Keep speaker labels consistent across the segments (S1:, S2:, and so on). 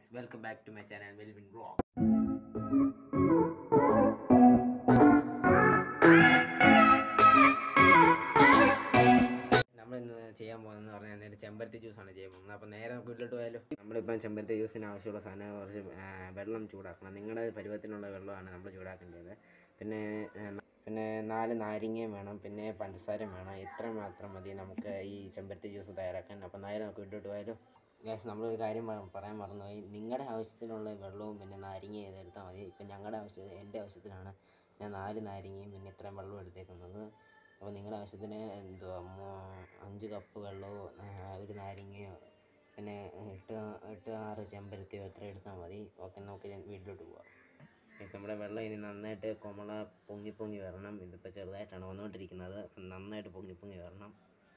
S1: Guys welcome back to my channel Melvin blog നമ്മൾ ഇന്ന് ചെയ്യാൻ പോകുന്നതെന്ന് പറഞ്ഞാൽ ഒരു ചെമ്പരത്തി ജ്യൂസാണ് ചെയ്യാൻ പോകുന്നത് അപ്പോൾ നേരെ നമുക്ക് വീട്ടിലോട്ട് പോയാലോ നമ്മളിപ്പം ചെമ്പരത്തി ജ്യൂസിന് ആവശ്യമുള്ള സാധനം കുറച്ച് ആ, വെള്ളം ചൂടാക്കണം നിങ്ങളുടെ പരുവത്തിനുള്ള വെള്ളമാണ് നമ്മൾ ചൂടാക്കേണ്ടത് പിന്നെ ആ, പിന്നെ നാല് നാരങ്ങയും വേണം പിന്നെ പഞ്ചസാരയും വേണം ഇത്ര മാത്രം മതി നമുക്ക് ഈ ചെമ്പരത്തി ജ്യൂസ് തയ്യാറാക്കാൻ അപ്പോൾ നേരെ നമുക്ക് വീട്ടിലോട്ട് പോയാലോ ഗ്യാസ് നമ്മളൊരു കാര്യം പ- പറയാൻ മറന്നുപോയി നിങ്ങളുടെ ആവശ്യത്തിനുള്ള വെള്ളവും പിന്നെ നാരങ്ങയും ഇതെടുത്താൽ മതി ഇപ്പം ഞങ്ങളുടെ ആവശ്യത്തിന് എൻ്റെ ആവശ്യത്തിനാണ് ഞാൻ നാല് നാരങ്ങയും പിന്നെ ഇത്രയും വെള്ളവും എടുത്തേക്കുന്നത് അപ്പോൾ നിങ്ങളുടെ ആവശ്യത്തിന് എന്തുവാ മൂ- അഞ്ച് കപ്പ് വെള്ളമോ ആ, ഒരു നാരങ്ങയോ പിന്നെ എട്ട് എട്ട് ആറ് ചെമ്പരത്തിയോ എത്ര എടുത്താൽ മതി ഓക്കെ നമുക്ക് ഇനി വീട്ടിലോട്ട് പോവാം Guys, നമ്മുടെ വെള്ളം ഇനി നന്നായിട്ട് കൊമള പൊങ്ങി പൊങ്ങി വരണം ഇതിപ്പോൾ ചെറുതായിട്ടാണ് വന്നുകൊണ്ടിരിക്കുന്നത് അപ്പം നന്നായിട്ട് പൊങ്ങി പൊങ്ങി വരണം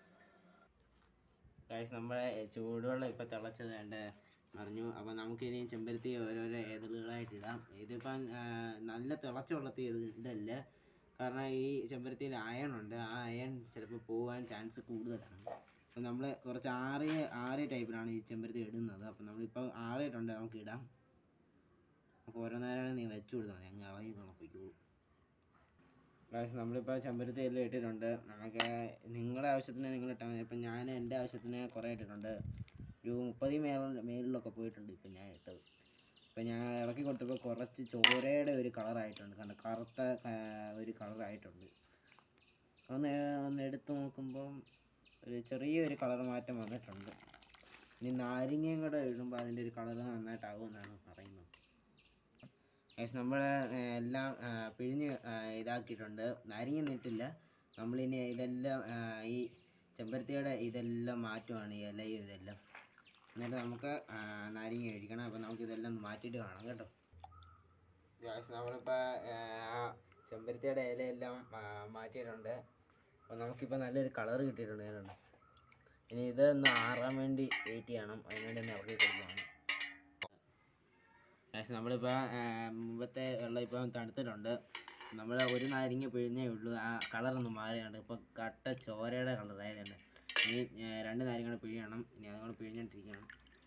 S1: ഗൈസ് നമ്മുടെ ചൂടുവെള്ളം ഇപ്പോൾ തിളച്ചത് കണ്ട് പറഞ്ഞു അപ്പോൾ നമുക്കിനി ചെമ്പരത്തി ഓരോരോ ഏതളുകളായിട്ട് ഇടാം ഇതിപ്പം ആ, നല്ല തിളച്ച വെള്ളത്തിൽ ഇട- ഇടല്ല കാരണം ഈ ചെമ്പരത്തിയിൽ അയൺ ഉണ്ട് ആ അയൺ ചിലപ്പോൾ പോകാൻ ചാൻസ് കൂടുതലാണ് അപ്പോൾ നമ്മൾ കുറച്ച് ആറിയ ആറിയ ടൈപ്പിലാണ് ഈ ചെമ്പരത്തി ഇടുന്നത് അപ്പോൾ നമ്മളിപ്പോൾ ആറിയിട്ടുണ്ട് നമുക്ക് ഇടാം അപ്പോൾ ഓരോ നേരം നീ വെച്ച് കൊടുത്താൽ മതി അങ്ങ് ഇളകി തിളപ്പിക്കുള്ളൂ ഗായ്സ് നമ്മളിപ്പോൾ ചെമ്പരത്തി എല്ലാം ഇട്ടിട്ടുണ്ട് നമുക്ക് നിങ്ങളുടെ ആവശ്യത്തിന് നിങ്ങൾ ഇട്ടാൽ മതി ഇപ്പം ഞാൻ എൻ്റെ ആവശ്യത്തിന് കുറേ ഇട്ടിട്ടുണ്ട് ഒരു മുപ്പത് മേൽ മേളിലൊക്കെ പോയിട്ടുണ്ട് ഇപ്പം ഞാൻ ഇട്ടത് ഇപ്പം ഞാൻ ഇളക്കി കൊടുത്തപ്പോൾ കുറച്ച് ചോരയുടെ ഒരു കളറായിട്ടുണ്ട് കണ്ട കറുത്ത ആ, ഒരു കളറായിട്ടുണ്ട് ഒന്ന് ഒന്ന് എടുത്ത് നോക്കുമ്പം ഒരു ചെറിയൊരു കളർ മാറ്റം വന്നിട്ടുണ്ട് ഇനി നാരങ്ങയും കൂടെ ഇടുമ്പോൾ അതിൻ്റെ ഒരു കളർ നന്നായിട്ടാകുമെന്നാണ് പറയുന്നത് ഗൈസ് നമ്മൾ എല്ലാം ആ, പിഴിഞ്ഞ് ആ, ഇതാക്കിയിട്ടുണ്ട് നാരങ്ങ ഇട്ടില്ല നമ്മളിനി ഇതെല്ലാം ആ, ഈ ചെമ്പരത്തിയുടെ ഇതെല്ലാം മാറ്റുവാണ് ഈ ഇലയും ഇതെല്ലാം എന്നിട്ട് നമുക്ക് ആ, നാരങ്ങ കഴിക്കണം അപ്പോൾ നമുക്ക് ഇതെല്ലാം മാറ്റിയിട്ട് കാണാം കേട്ടോ ഗൈസ് നമ്മളിപ്പോൾ ചെമ്പരത്തിയുടെ ഇലയെല്ലാം ആ, മാറ്റിയിട്ടുണ്ട് അപ്പോൾ നമുക്കിപ്പോൾ നല്ലൊരു കളർ കിട്ടിയിട്ടുണ്ട് കേട്ടോ ഇനി ഇതൊന്ന് ആറാൻ വേണ്ടി വെയിറ്റ് ചെയ്യണം അതിനുവേണ്ടി ഒന്ന് ഇറക്കി കൊടുക്കുകയാണ് ഗൈസ് നമ്മളിപ്പോൾ മുമ്പത്തെ വെള്ളം ഇപ്പം തണുത്തിട്ടുണ്ട് നമ്മൾ ഒരു നാരങ്ങ പിഴിഞ്ഞേ ഉള്ളൂ ആ കളറൊന്നും മാറിയുണ്ട് ഇപ്പോൾ കട്ട ചോരയുടെ കളറായതുണ്ട് ഇനി ആ, രണ്ട് നാരങ്ങ കൂടെ പിഴിയണം ഇനി അതുകൊണ്ട് പിഴിഞ്ഞോണ്ടിരിക്കണം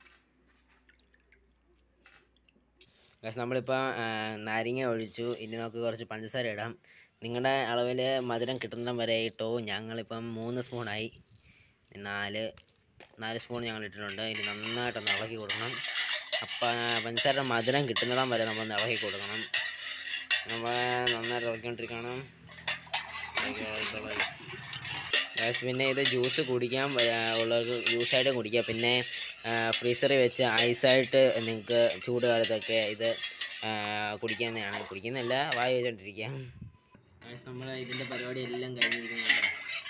S1: ഗൈസ് നമ്മളിപ്പോൾ നാരങ്ങ ഒഴിച്ചു ഇനി നമുക്ക് കുറച്ച് പഞ്ചസാര ഇടാം നിങ്ങളുടെ അളവിൽ മധുരം കിട്ടുന്നിടം വരെ ഇട്ടോ ഞങ്ങളിപ്പം മൂന്ന് സ്പൂണായി നാല് നാല് സ്പൂൺ ഞങ്ങൾ ഇട്ടിട്ടുണ്ട് ഇനി നന്നായിട്ടൊന്ന് ഇളക്കി കൊടുക്കണം അപ്പം പഞ്ചസാരയുടെ മധുരം കിട്ടുന്നിടം വരെ നമ്മൾ ഇളക്കി കൊടുക്കണം നമ്മൾ നന്നായിട്ട് ഇളക്കിക്കൊണ്ടിരിക്കണം ഇളക്കി, ഇളക്കി, ഇളക്കി. Guys, പിന്നെ ഇത് ജ്യൂസ് കുടിക്കാൻ വ- ഉള്ളവർക്ക് ജ്യൂസായിട്ട് കുടിക്കുക പിന്നെ ഫ്രീസറിൽ വെച്ച് ഐസായിട്ട് നിങ്ങൾക്ക് ചൂട് കാലത്തൊക്കെ ഇത് ആ, കുടിക്കുന്നതാണ് കുടിക്കുന്നില്ല വായി വെച്ചോണ്ടിരിക്കാം നമ്മൾ ഇതിൻ്റെ പരിപാടി എല്ലാം കഴിഞ്ഞിരിക്കുന്നുണ്ട്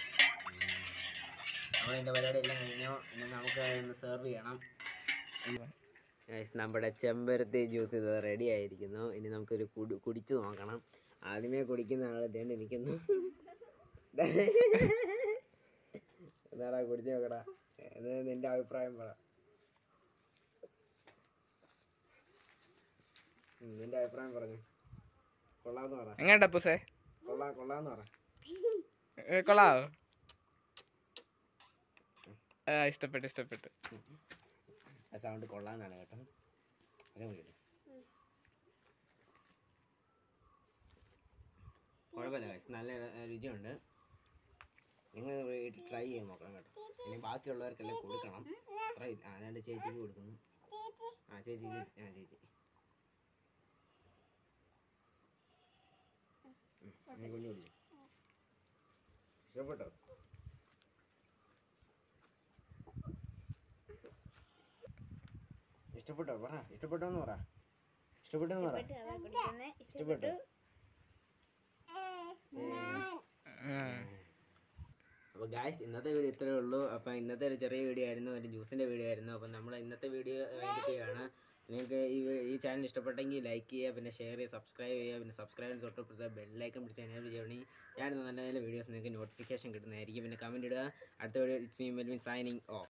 S1: നമ്മൾ ഇതിൻ്റെ പരിപാടി എല്ലാം കഴിഞ്ഞു ഇനി നമുക്ക് ഒന്ന് സെർവ് ചെയ്യണം Guys, നമ്മുടെ ചെമ്പരത്തി ജ്യൂസ് ഇത് റെഡി ആയിരിക്കുന്നു ഇനി നമുക്കൊരു കുടി കുടിച്ചു നോക്കണം ആദ്യമേ കുടിക്കുന്ന ആൾ ഇതേണ്ട ഇരിക്കുന്നു എന്നാടാ കുടിച്ചു നോക്കടാ ഇത് നിന്റെ അഭിപ്രായം പറ ഉം, നിന്റെ അഭിപ്രായം പറഞ്ഞു കൊള്ളാന്ന് പറ
S2: എങ്ങനെയാ പൂസേ
S1: കൊള്ളാം കൊള്ളാന്ന് പറ
S2: കൊള്ളാവോ ആ ഇഷ്ടപ്പെട്ടു ഇഷ്ടപ്പെട്ടു
S1: ആ സൗണ്ട് കൊള്ളാന്നാണ് കേട്ടോ അത് കുടിക്കട്ടെ കുഴപ്പമില്ല guys. നല്ല ഏർ, രുചിയുണ്ട് നിങ്ങൾ വീട്ടിൽ ട്രൈ ചെയ്ത് നോക്കണം കേട്ടോ ഇനി ബാക്കിയുള്ളവർക്കെല്ലാം കൊടുക്കണം ട്രൈ ആ അതാണ്ട് ചേച്ചിക്ക് കൊടുക്കുന്നു ആ ചേച്ചി ചേച്ചി. ആ ചേച്ചി ഉം, നീ കുഞ്ഞു കുടിച്ചു ഇഷ്ടപ്പെട്ടോ ഇഷ്ടപ്പെട്ടോ പറ ഇഷ്ടപ്പെട്ടോന്ന് പറ ഇഷ്ടപ്പെട്ടെന്ന് പറ ഇഷ്ടപ്പെട്ടു അപ്പോൾ ഗായ്സ് ഇന്നത്തെ വീഡിയോ ഇത്രയേ ഉള്ളൂ അപ്പോൾ ഇന്നത്തെ ഒരു ചെറിയ വീഡിയോ ആയിരുന്നു ഒരു ജ്യൂസിൻ്റെ വീഡിയോ ആയിരുന്നു അപ്പോൾ നമ്മൾ ഇന്നത്തെ വീഡിയോ വൈൻഡപ്പ് ചെയ്യുകയാണ് നിങ്ങൾക്ക് ഈ വി- ഈ ചാനൽ ഇഷ്ടപ്പെട്ടെങ്കിൽ ലൈക്ക് ചെയ്യുക പിന്നെ ഷെയർ ചെയ്യുക സബ്സ്ക്രൈബ് ചെയ്യുക പിന്നെ സബ്സ്ക്രൈബ് തൊട്ടപ്പുറത്തെ ബെല്ലൈക്കൺ പിടിച്ച് എനേബിൾ ചെയ്യണമെങ്കിൽ ഞാൻ നല്ല നല്ല വീഡിയോസ് നിങ്ങൾക്ക് നോട്ടിഫിക്കേഷൻ കിട്ടുന്നതായിരിക്കും പിന്നെ കമൻറ്റ് ഇടുക അടുത്ത video it's me Melvin signing of